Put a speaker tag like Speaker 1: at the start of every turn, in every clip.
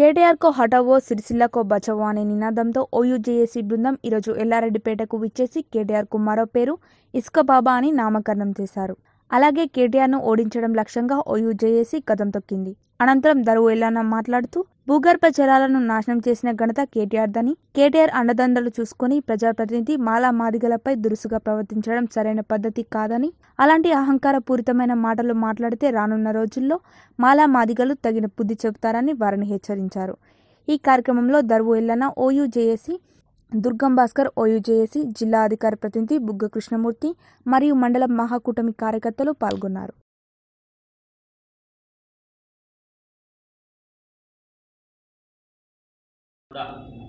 Speaker 1: కేటీఆర్కో హటావో సిరిసిల్లకో బచావో అనే నినాదంతో ఓయూజేఏసీ బృందం ఈరోజు ఎల్లారెడ్డిపేటకు విచ్చేసి కేటీఆర్కు మరో పేరు ఇసుక బాబా అని నామకరణం చేశారు అలాగే కేటీఆర్ను ఓడించడం లక్ష్యంగా ఓయూజేఏసీ కథం తొక్కింది అనంతరం దరువు ఎల్లాన మాట్లాడుతూ భూగర్భ జలాలను నాశనం చేసిన ఘనత కేటీఆర్ దని కేటీఆర్ అండదండలు చూసుకుని ప్రజాప్రతినిధి మాలా మాదిగలపై దురుసుగా ప్రవర్తించడం సరైన పద్ధతి కాదని అలాంటి అహంకార పూరితమైన మాటలు మాట్లాడితే రానున్న రోజుల్లో మాలా మాదిగలు తగిన బుద్ధి చెబుతారని వారిని హెచ్చరించారు ఈ కార్యక్రమంలో దరువు ఎల్లన ఓయూజేఏసీ దుర్గం భాస్కర్ ఓయూజేఏసీ జిల్లా అధికార ప్రతినిధి బుగ్గ కృష్ణమూర్తి మరియు మండల మహాకూటమి కార్యకర్తలు పాల్గొన్నారు
Speaker 2: కూడా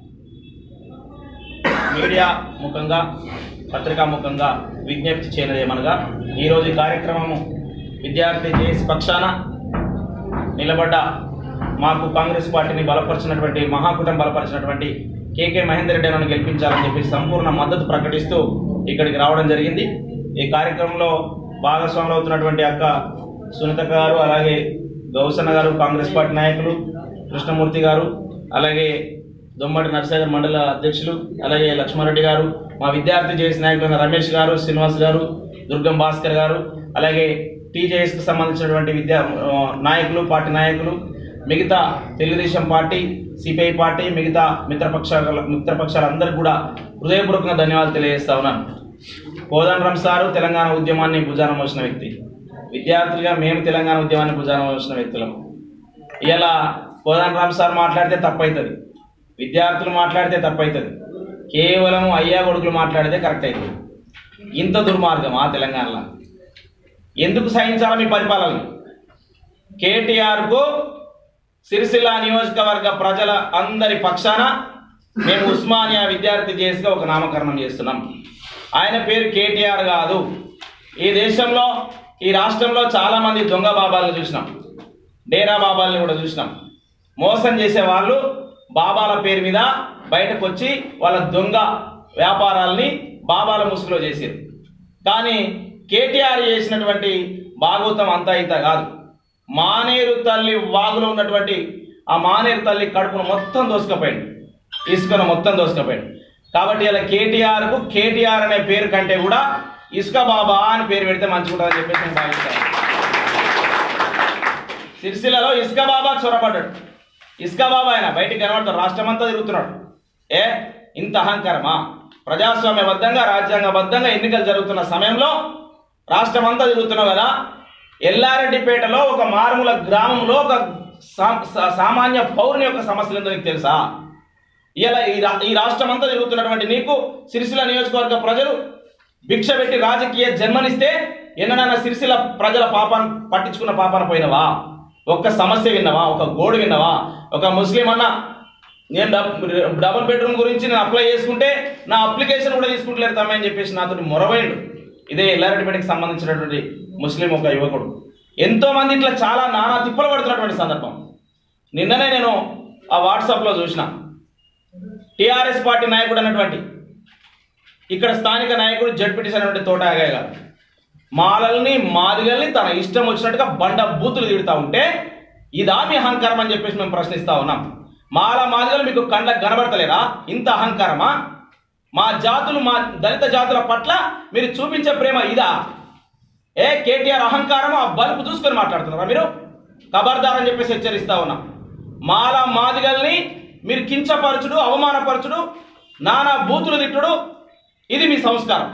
Speaker 2: మీడియా ముఖంగా పత్రికా ముఖంగా విజ్ఞప్తి చేయనదేమనగా ఈరోజు ఈ కార్యక్రమము విద్యార్థి జేఏసీ పక్షాన నిలబడ్డ మాకు కాంగ్రెస్ పార్టీని బలపరిచినటువంటి మహాకూటమి బలపరిచినటువంటి కేకే మహేందర్ రెడ్డి నన్ను గెలిపించాలని చెప్పి సంపూర్ణ మద్దతు ప్రకటిస్తూ ఇక్కడికి రావడం జరిగింది ఈ కార్యక్రమంలో భాగస్వాములు అవుతున్నటువంటి అక్క సునీత గారు అలాగే గౌసన్న గారు కాంగ్రెస్ పార్టీ నాయకులు కృష్ణమూర్తి గారు అలాగే దొమ్మటి నరసాగర్ మండల అధ్యక్షులు అలాగే లక్ష్మారెడ్డి గారు మా విద్యార్థి జేఎస్ నాయకులైన రమేష్ గారు శ్రీనివాస్ గారు దుర్గం భాస్కర్ గారు అలాగే టీజేఎస్కి సంబంధించినటువంటి విద్యా ఆ, నాయకులు పార్టీ నాయకులు మిగతా తెలుగుదేశం పార్టీ సిపిఐ పార్టీ మిగతా మిత్రపక్షాల మిత్రపక్షాలందరికీ కూడా హృదయపూర్వకంగా ధన్యవాదాలు తెలియజేస్తా ఉన్నాను కోదండరామ్ సారు తెలంగాణ ఉద్యమాన్ని భుజాన మోసిన వ్యక్తి విద్యార్థులుగా మేము తెలంగాణ ఉద్యమాన్ని భుజాన మోసిన వ్యక్తులం ఇలా కోదండరామ్ సార్ మాట్లాడితే తప్పవుతుంది విద్యార్థులు మాట్లాడితే తప్పవుతుంది కేవలం అయ్యా కొడుకులు మాట్లాడితే కరెక్ట్ అవుతుంది ఇంత దుర్మార్గం ఆ తెలంగాణలో ఎందుకు సహించాలి మీ పరిపాలన కేటీఆర్కు సిరిసిల్ల నియోజకవర్గ ప్రజల అందరి పక్షాన మేము ఉస్మానియా విద్యార్థి చేసిగా ఒక నామకరణం చేస్తున్నాం ఆయన పేరు కేటీఆర్ కాదు ఈ దేశంలో ఈ రాష్ట్రంలో చాలామంది దొంగ బాబాలను చూసినాం డేరా బాబాల్ని కూడా చూసినాం మోసం చేసే వాళ్ళు బాబాల పేరు మీద బయటకు వచ్చి వాళ్ళ దొంగ వ్యాపారాలని బాబాల ముసుగులో చేసారు కానీ కేటీఆర్ చేసినటువంటి భాగవతం అంతా ఇంత కాదు మానేరు తల్లి వాగులో ఉన్నటువంటి ఆ మానేరు తల్లి కడుపును మొత్తం దోసుకపోయింది ఇసుకను మొత్తం దోసుకపోయింది కాబట్టి ఇలా కేటీఆర్కు కేటీఆర్ అనే పేరు కంటే కూడా ఇసుక బాబా అని పేరు పెడితే మంచిగుంటుందని చెప్పేసి నేను భావిస్తాను సిరిసిల్లలో ఇసుక బాబా చొరబడ్డాడు ఇసుక బాబా ఆయన బయటికి కనబడతాడు రాష్ట్రమంతా తిరుగుతున్నాడు ఏ ఇంత అహంకారమా ప్రజాస్వామ్యబద్ధంగా రాజ్యాంగబద్ధంగా ఎన్నికలు జరుగుతున్న సమయంలో రాష్ట్రమంతా తిరుగుతున్నావు కదా ఎల్లారెడ్డిపేటలో ఒక మారుమూల గ్రామంలో ఒక సా- సా- సామాన్య పౌరుని యొక్క సమస్యలు ఏందో నీకు తెలుసా ఇలా ఈ రా ఈ రాష్ట్రం అంతా తిరుగుతున్నటువంటి నీకు సిరిసిల్ల నియోజకవర్గ ప్రజలు భిక్ష పెట్టి రాజకీయ జన్మనిస్తే ఎన్నడైనా సిరిసిల్ల ప్రజల పాపాన్ని పట్టించుకున్న పాపాన పోయినవా ఒక్క సమస్య విన్నవా ఒక గోడు విన్నవా ఒక ముస్లిం అన్న నేను డబ్- డబుల్ బెడ్రూమ్ గురించి నేను అప్లై చేసుకుంటే నా అప్లికేషన్ కూడా తీసుకుంటలేరు తమ్మే అని చెప్పేసి నాతో మొరవైండు ఇదే ఎల్లారెడ్డిపేటకి సంబంధించినటువంటి ముస్లిం ఒక యువకుడు ఎంతో మంది ఇట్లా చాలా నానా తిప్పలు పడుతున్నటువంటి సందర్భం నిన్ననే నేను ఆ వాట్సాప్లో చూసిన టిఆర్ఎస్ పార్టీ నాయకుడు అన్నటువంటి ఇక్కడ స్థానిక నాయకుడు జడ్పీటీసీ అనేటువంటి తోట ఆగయ్య గారు మాలల్ని మాదిగల్ని తన ఇష్టం వచ్చినట్టుగా బండ బూతులు తిడుతూ ఉంటే ఇదా మీ అహంకారం అని చెప్పేసి మేము ప్రశ్నిస్తా ఉన్నాం మాల మాదిగలు మీకు కండ్లకు కనబడతలేరా ఇంత అహంకారమా మా జాతులు మా దళిత జాతుల పట్ల మీరు చూపించే ప్రేమ ఇదా ఏ కేటీఆర్ అహంకారం ఆ బలుపు చూసుకొని మాట్లాడుతున్నారా మీరు ఖబర్దార్ అని చెప్పేసి హెచ్చరిస్తా ఉన్నాం మాల మాదిగల్ని మీరు కించపరచుడు అవమానపరచుడు నానా బూతులు తిట్టుడు ఇది మీ సంస్కారం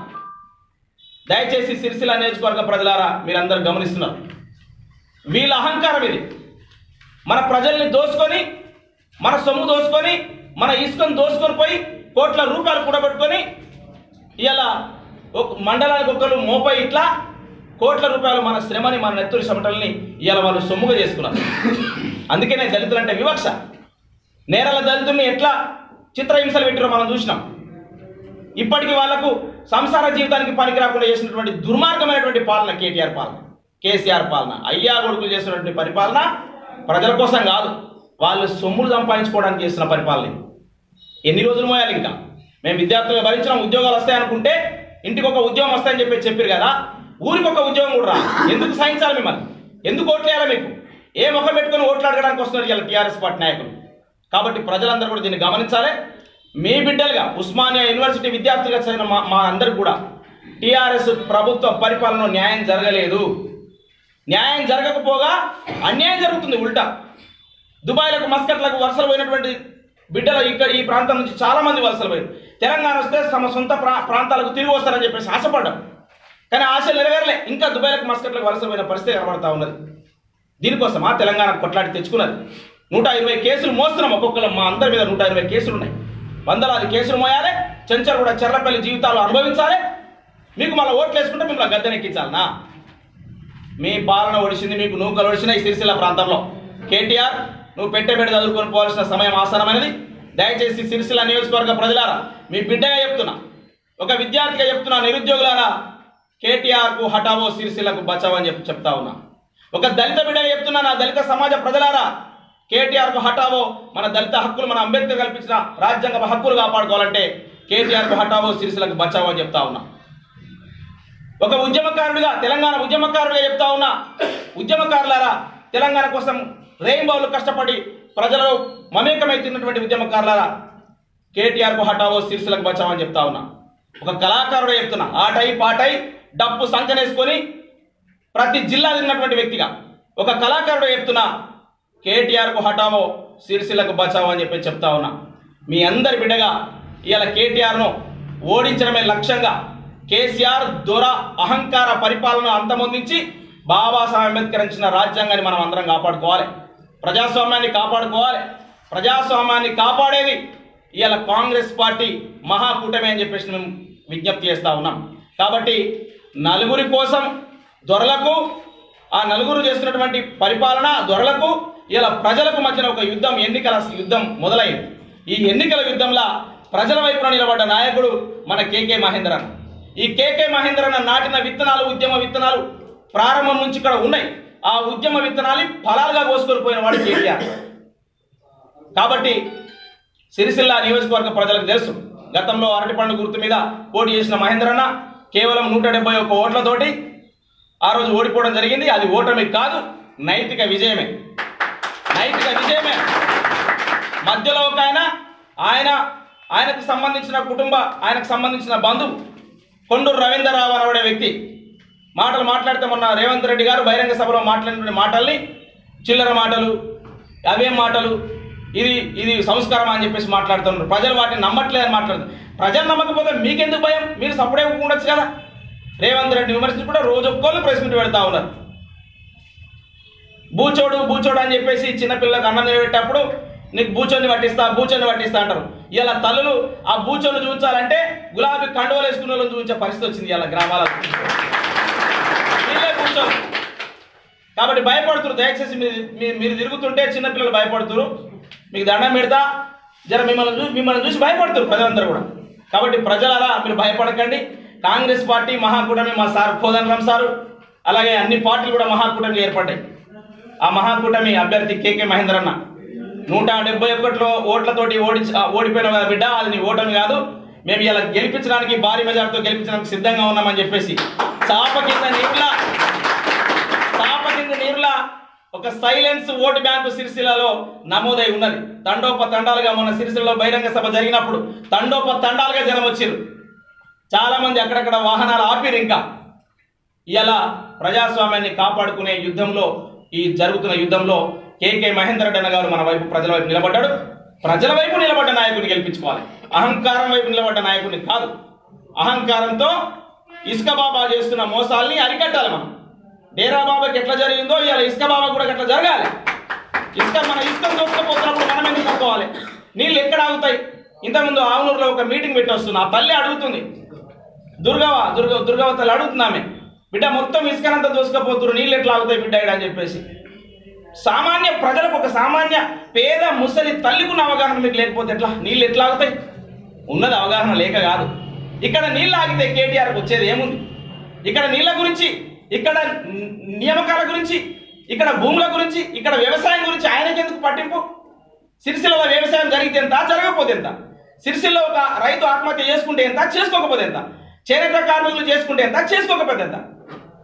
Speaker 2: దయచేసి సిరిసిల్ల నియోజకవర్గ ప్రజలారా మీరందరూ గమనిస్తున్నారు వీళ్ళ అహంకారం ఇది మన ప్రజల్ని దోసుకొని మన సొమ్ము దోసుకొని మన ఇసుకను దోసుకొని పోయి కోట్ల రూపాయలు కూడబెట్టుకొని ఇలా ఒక మండలానికి ఒకరు మోపై ఇట్లా కోట్ల రూపాయలు మన శ్రమని మన నెత్తురు చెమటల్ని ఇవాళ వాళ్ళు సొమ్ముగా చేసుకున్నారు అందుకనే దళితులు అంటే వివక్ష నేరాల దళితుల్ని ఎట్లా చిత్రహింసలు పెట్టారో మనం చూసినాం ఇప్పటికీ వాళ్లకు సంసార జీవితానికి పనికి రాకుండా చేసినటువంటి దుర్మార్గమైనటువంటి పాలన కేటీఆర్ పాలన కేసీఆర్ పాలన అయ్యా కొడుకులు చేసినటువంటి పరిపాలన ప్రజల కోసం కాదు వాళ్ళు సొమ్ములు సంపాదించుకోవడానికి చేస్తున్న పరిపాలన ఇది. ఎన్ని రోజులు మోయాలి ఇంకా మేము విద్యార్థులు భరించిన ఉద్యోగాలు వస్తాయనుకుంటే ఇంటికి ఒక ఉద్యోగం వస్తాయని చెప్పి చెప్పారు కదా ఊరికి ఒక ఉద్యోగం కూడా రా ఎందుకు సహించాలి మిమ్మల్ని ఎందుకు ఓట్లేయాలి మీకు ఏ ముఖం పెట్టుకొని ఓట్లు అడగడానికి వస్తున్నారు ఇలా టీఆర్ఎస్ పార్టీ నాయకులు కాబట్టి ప్రజలందరూ కూడా దీన్ని గమనించాలి మీ బిడ్డలుగా ఉస్మానియా యూనివర్సిటీ విద్యార్థులుగా చదివిన మా మా అందరికి కూడా టీఆర్ఎస్ ప్రభుత్వ పరిపాలన న్యాయం జరగలేదు న్యాయం జరగకపోగా అన్యాయం జరుగుతుంది ఉల్టా దుబాయ్లకు మస్కట్లకు వలసలు పోయినటువంటి బిడ్డలు ఇక్కడ ఈ ప్రాంతం నుంచి చాలా మంది వలసలు పోయారు తెలంగాణ వస్తే తమ సొంత ప్రా ప్రాంతాలకు తిరిగి వస్తారని చెప్పేసి ఆశపడ్డాం కానీ ఆశలు నెరవేరలే ఇంకా దుబాయ్లకు మస్కట్లకు వలసలు పోయిన పరిస్థితి కనబడతా ఉన్నది దీనికోసమా తెలంగాణ కొట్లాడి తెచ్చుకున్నది నూట ఇరవై కేసులు మోస్తున్నాం ఒక్కొక్కరు మా అందరి మీద నూట ఇరవై కేసులు ఉన్నాయి వందలాది కేసులు మోయాలి చెంచలు కూడా చెర్లపల్లి జీవితాలు అనుభవించాలి మీకు మళ్ళీ ఓట్లు వేసుకుంటే మిమ్మల్ని గద్దెనెక్కించాలనా మీ పాలన ఒడిసింది మీకు నూకలు ఒడిసినాయి సిరిసిల్ల ప్రాంతంలో కేటీఆర్ నువ్వు పెట్టే బిడ్డ చదువుకొని పోవాల్సిన సమయం ఆసనమైనది దయచేసి సిరిసిల్ల నియోజకవర్గ ప్రజలారా మీ బిడ్డగా చెప్తున్నా ఒక విద్యార్థిగా చెప్తున్నా నిరుద్యోగులారా కేటీఆర్కు హఠావో సిరిసిల్లకు బచావో అని చెప్పి చెప్తా ఉన్నా ఒక దళిత బిడ్డగా చెప్తున్నా నా దళిత సమాజ ప్రజలారా కేటీఆర్కు హఠావో మన దళిత హక్కులు మన అంబేద్కర్ కల్పించిన రాజ్యాంగ హక్కులు కాపాడుకోవాలంటే కేటీఆర్కు హఠావో సిరిసిల్లకు బచావో అని చెప్తా ఉన్నా ఒక ఉద్యమకారుడిగా తెలంగాణ ఉద్యమకారుడిగా చెప్తా ఉన్నా ఉద్యమకారులారా తెలంగాణ కోసం రెయిన్బోలు కష్టపడి ప్రజలు మమేకమైతున్నటువంటి ఉద్యమకారులారా కేటీఆర్కు హఠావో సిరిసిలకు బచావో అని చెప్తా ఉన్నా ఒక కళాకారుడే చెప్తున్నా ఆటై పాటై డప్పు సంకనేసుకొని ప్రతి జిల్లా తిరిగినటువంటి వ్యక్తిగా ఒక కళాకారుడు చెప్తున్నా కేటీఆర్కు హఠావో సిరిసిల్లకు బచావో అని చెప్పి చెప్తా ఉన్నా మీ అందరి బిడ్డగా ఇవాళ కేటీఆర్ను ఓడించడమే లక్ష్యంగా కేసీఆర్ దొర అహంకార పరిపాలన అంతమొందించి బాబాసాహెబ్ అంబేద్కర్ ఇచ్చిన రాజ్యాంగాన్ని మనం అందరం కాపాడుకోవాలి ప్రజాస్వామ్యాన్ని కాపాడుకోవాలి ప్రజాస్వామ్యాన్ని కాపాడేది ఇవాళ కాంగ్రెస్ పార్టీ మహాకూటమి అని చెప్పేసి మేము విజ్ఞప్తి చేస్తా ఉన్నాం కాబట్టి నలుగురి కోసం దొరలకు ఆ నలుగురు చేస్తున్నటువంటి పరిపాలన దొరలకు ఇలా ప్రజలకు మధ్యన ఒక యుద్ధం ఎన్నికల యుద్ధం మొదలైంది ఈ ఎన్నికల యుద్ధంలో ప్రజల వైపున నిలబడ్డ నాయకుడు మన కేకే మహేంద్రన్ ఈ కేకే మహేంద్రన్ నాటిన విత్తనాలు ఉద్యమ విత్తనాలు ప్రారంభం నుంచి ఇక్కడ ఉన్నాయి ఆ ఉద్యమ విత్తనాలు ఫలాలుగా కోసుకొని పోయిన వాడు కేటీఆర్ కాబట్టి సిరిసిల్ల నియోజకవర్గ ప్రజలకు తెలుసు గతంలో అరటిపండు గుర్తు మీద పోటీ చేసిన మహేంద్రన్న కేవలం నూట డెబ్బై ఒక్క ఓట్లతోటి ఆ రోజు ఓడిపోవడం జరిగింది అది ఓటమి కాదు నైతిక విజయమే నైతిక విజయమే మధ్యలో ఒక ఆయన ఆయన ఆయనకు సంబంధించిన కుటుంబ ఆయనకు సంబంధించిన బంధువు కొండూరు రవీంద్రరావు అనబడే వ్యక్తి మాటలు మాట్లాడితే మొన్న రేవంత్ రెడ్డి గారు బహిరంగ సభలో మాట్లాడిన మాటల్ని చిల్లర మాటలు అవేం మాటలు ఇది ఇది సంస్కారం అని చెప్పేసి మాట్లాడుతున్నారు ప్రజలు వాటిని నమ్మట్లేదని మాట్లాడుతున్నారు ప్రజలు నమ్మకపోతే మీకెందుకు భయం మీరు సప్పుడే ఉండొచ్చు కదా రేవంత్ రెడ్డి విమర్శించి కూడా రోజు ఒక్కోళ్ళు ప్రెస్ మీట్ పెడతా ఉన్నారు బూచోడు బూచోడు అని చెప్పేసి చిన్నపిల్లలకు అన్నం పెట్టేటప్పుడు నీకు బూచోని పట్టిస్తా బూచోని పట్టిస్తా అంటారు ఇలా తల్లులు ఆ బూచోని చూపించాలంటే గులాబీ కండువలు వేసుకున్న వాళ్ళని చూపించే పరిస్థితి వచ్చింది ఇలా గ్రామాలకు వీళ్ళే బూచోలు కాబట్టి భయపడుతున్నారు దయచేసి మీరు మీరు- మీరు తిరుగుతుంటే చిన్నపిల్లలు భయపడుతున్నారు మీకు దండం పెడతా జర మిమ్మల్ని చూసి మిమ్మల్ని చూసి భయపడుతున్నారు ప్రజలందరూ కూడా కాబట్టి ప్రజలరా మీరు భయపడకండి కాంగ్రెస్ పార్టీ మహాకూటమి మా సార్ కోదండరామ్ సారు అలాగే అన్ని పార్టీలు కూడా మహాకూటమి ఏర్పడ్డాయి ఆ మహాకూటమి అభ్యర్థి కేకే మహేంద్రన్న నూట డెబ్బై ఒకటిలో ఓట్లతోటి ఓడించి ఆ, ఓడిపోయిన కదా బిడ్డ అది నీ ఓటమి కాదు మేము ఇలా గెలిపించడానికి భారీ మెజార్టీతో గెలిపించడానికి సిద్ధంగా ఉన్నామని చెప్పేసి చాప కింద నీరులా చాప కింద నీరులా ఒక సైలెన్స్ ఓటు బ్యాంకు సిరిసిల్లలో నమోదై ఉన్నది తండోప తండాలుగా మన సిరిసిల్లలో బహిరంగ సభ జరిగినప్పుడు తండోప తండాలుగా జనం వచ్చిర్రు చాలా మంది అక్కడక్కడ వాహనాలు ఆపిరు ఇంకా ఇలా ప్రజాస్వామ్యాన్ని కాపాడుకునే యుద్ధంలో ఈ జరుగుతున్న యుద్ధంలో కేకే మహేందర్ రెడ్డి అన్న గారు మన వైపు ప్రజల వైపు నిలబడ్డాడు ప్రజల వైపు నిలబడ్డ నాయకుడిని గెలిపించుకోవాలి అహంకారం వైపు నిలబడ్డ నాయకుడిని కాదు అహంకారంతో ఇసుక బాబా చేస్తున్న మోసాల్ని అరికట్టాలి మనం డేరా బాబాకి ఎట్లా జరిగిందో ఇలా ఇసుక బాబా కూడా అట్లా జరగాలి ఇసుక మన ఇసుక దొరకపోతున్నప్పుడు మనం ఎందుకు పట్టుకోవాలి నీళ్ళు ఎక్కడ ఆగుతాయి ఇంతకుముందు ఆవునూరులో ఒక మీటింగ్ పెట్టి వస్తుంది ఆ తల్లి అడుగుతుంది దుర్గవ దుర్గ దుర్గవ తల్లి అడుగుతుంది ఆమె బిడ్డ మొత్తం ఇసుకనంతా దోసుకపోతున్నారు నీళ్ళు ఎట్లా ఆగుతాయి బిడ్డ ఈడ అని చెప్పేసి సామాన్య ప్రజలకు ఒక సామాన్య పేద ముసలి తల్లికున్న అవగాహన మీకు లేకపోతే ఎట్లా నీళ్ళు ఎట్లా ఆగుతాయి ఉన్నది అవగాహన లేక కాదు ఇక్కడ నీళ్ళు ఆగితే కేటీఆర్కి వచ్చేది ఏముంది ఇక్కడ నీళ్ళ గురించి ఇక్కడ ని- నియామకాల గురించి ఇక్కడ భూముల గురించి ఇక్కడ వ్యవసాయం గురించి ఆయనకి ఎందుకు పట్టింపు సిరిసిల్లలో వ్యవసాయం జరిగితే ఎంత జరగకపోతే ఎంత సిరిసిల్లో ఒక రైతు ఆత్మహత్య చేసుకుంటే ఎంత చేసుకోకపోతే ఎంత చేనేత కార్మికులు చేసుకుంటే ఎంత చేసుకోకపోతే ఎంత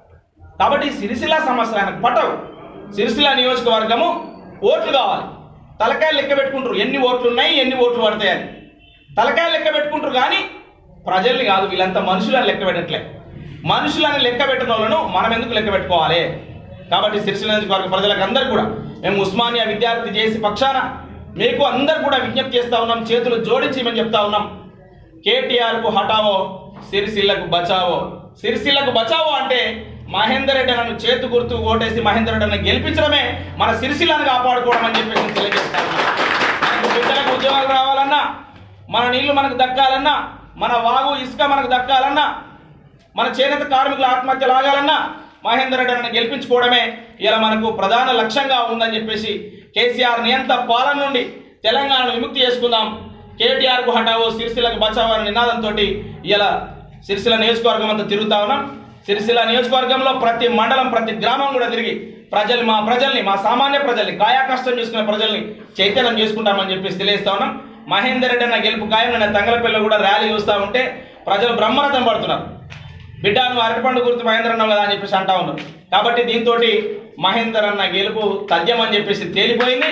Speaker 2: కాబట్టి సిరిసిల్ల సమస్యలు ఆయనకు పట్టవు సిరిసిల్ల నియోజకవర్గము ఓట్లు కావాలి తలకాయలు లెక్క పెట్టుకుంటారు ఎన్ని ఓట్లు ఉన్నాయి ఎన్ని ఓట్లు పడతాయని తలకాయలు లెక్క పెట్టుకుంటారు కానీ ప్రజల్ని కాదు వీళ్ళంతా మనుషులని లెక్క పెట్టట్లే మనుషులని లెక్క పెట్టిన వాళ్ళను మనం ఎందుకు లెక్క పెట్టుకోవాలి కాబట్టి సిరిసిల్ల నియోజకవర్గ ప్రజలకు అందరు కూడా మేము ఉస్మానియా విద్యార్థి చేసి పక్షాన మీకు అందరు కూడా విజ్ఞప్తి చేస్తా ఉన్నాం చేతులు జోడించి మేము చెప్తా ఉన్నాం కేటీఆర్ కు హటావో సిరిసిల్లకు బచావో సిరిసిల్లకు బచావో అంటే మహేందర్ రెడ్డి నన్ను చేతు గుర్తు ఓటేసి మహేందర్ రెడ్డి నన్ను గెలిపించడమే మన సిరిసిల్లను కాపాడుకోవడం అని చెప్పేసి నేను తెలియజేస్తా ఉన్నాను. మనకు బిడ్డలకు ఉద్యోగాలు రావాలన్నా మన నీళ్లు మనకు దక్కాలన్నా మన వాగు ఇసుక మనకు దక్కాలన్నా మన చేనేత కార్మికుల ఆత్మహత్యలు ఆగాలన్నా మహేందర్ రెడ్డి నన్ను గెలిపించుకోవడమే ఇలా మనకు ప్రధాన లక్ష్యంగా ఉందని చెప్పేసి కేసీఆర్ నియంత పాలన నుండి తెలంగాణను విముక్తి చేసుకుందాం కేటీఆర్ కు హటావో సిరిసిల్లకు బచావో అనే నినాదంతో ఇలా సిరిసిల్ల నియోజకవర్గం అంతా తిరుగుతా ఉన్నాం సిరిసిల్ల నియోజకవర్గంలో ప్రతి మండలం ప్రతి గ్రామం కూడా తిరిగి ప్రజలు మా ప్రజల్ని మా సామాన్య ప్రజల్ని కాయా కష్టం చేసుకునే ప్రజల్ని చైతన్యం చేసుకుంటామని చెప్పేసి తెలియజేస్తా ఉన్నాం మహేందర్ రెడ్డి అన్న గెలుపు ఖాయం నిన్న తంగలపల్లి కూడా ర్యాలీ చూస్తూ ఉంటే ప్రజలు బ్రహ్మరథం పడుతున్నారు బిడ్డ నువ్వు అరటిపండు గుర్తు మహేందర్ అన్నావు కదా అని చెప్పేసి అంటా ఉన్నారు కాబట్టి దీంతో మహేందర్ అన్న గెలుపు తథ్యం అని చెప్పేసి తేలిపోయింది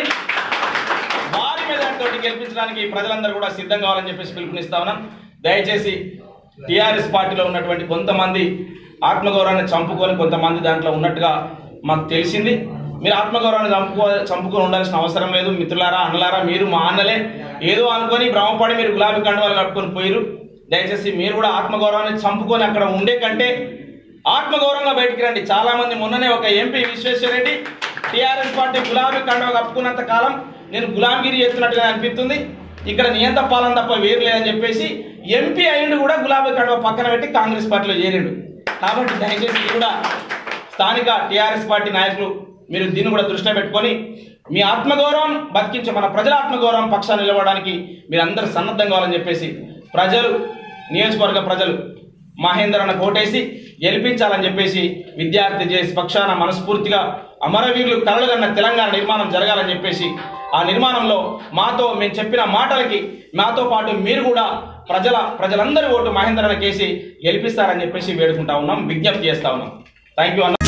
Speaker 2: వారి మీద తోటి గెలిపించడానికి ప్రజలందరూ కూడా సిద్ధం కావాలని చెప్పేసి పిలుపునిస్తా ఉన్నాం దయచేసి టీఆర్ఎస్ పార్టీలో ఉన్నటువంటి కొంతమంది ఆత్మగౌరవాన్ని చంపుకొని కొంతమంది దాంట్లో ఉన్నట్టుగా మాకు తెలిసింది మీరు ఆత్మగౌరవాన్ని చంపుకో చంపుకొని ఉండాల్సిన అవసరం లేదు మిత్రులారా అన్నలారా మీరు మా అన్నలే ఏదో అనుకొని భ్రమపడి మీరు గులాబీ కండువాలు కట్టుకొని పోయిరు దయచేసి మీరు కూడా ఆత్మగౌరవాన్ని చంపుకొని అక్కడ ఉండే కంటే ఆత్మగౌరవంగా బయటికి రండి చాలా మంది మొన్ననే ఒక ఎంపీ విశ్వేశ్వరరెడ్డి టీఆర్ఎస్ పార్టీ గులాబీ కండువ కప్పుకున్నంత కాలం నేను గులాంగిరి చేస్తున్నట్టుగా అనిపిస్తుంది ఇక్కడ నియంత పాలన తప్ప వేరు లేదని చెప్పేసి ఎంపీ అయిండు కూడా గులాబీ కండువ పక్కన పెట్టి కాంగ్రెస్ పార్టీలో చేరిండు కాబట్టి దయచేసి ఇది కూడా స్థానిక టీఆర్ఎస్ పార్టీ నాయకులు మీరు దీన్ని కూడా దృష్టిలో పెట్టుకొని మీ ఆత్మగౌరవం బతికించే మన ప్రజల ఆత్మగౌరవం పక్షాన్ని నిలవడానికి మీరు అందరూ సన్నద్ధం కావాలని చెప్పేసి ప్రజలు నియోజకవర్గ ప్రజలు మహేందర్ అన్న కోటేసి గెలిపించాలని చెప్పేసి విద్యార్థి చేసి పక్షాన మనస్ఫూర్తిగా అమరవీరులు కలలుగన్న తెలంగాణ నిర్మాణం జరగాలని చెప్పేసి ఆ నిర్మాణంలో మాతో మేము చెప్పిన మాటలకి మాతో పాటు మీరు కూడా ప్రజల ప్రజలందరి ఓటు మహేందర్ అన్న కేసి గెలిపిస్తారని చెప్పేసి వేడుకుంటా ఉన్నాం విజ్ఞప్తి చేస్తా ఉన్నాం థ్యాంక్ యూ అన్న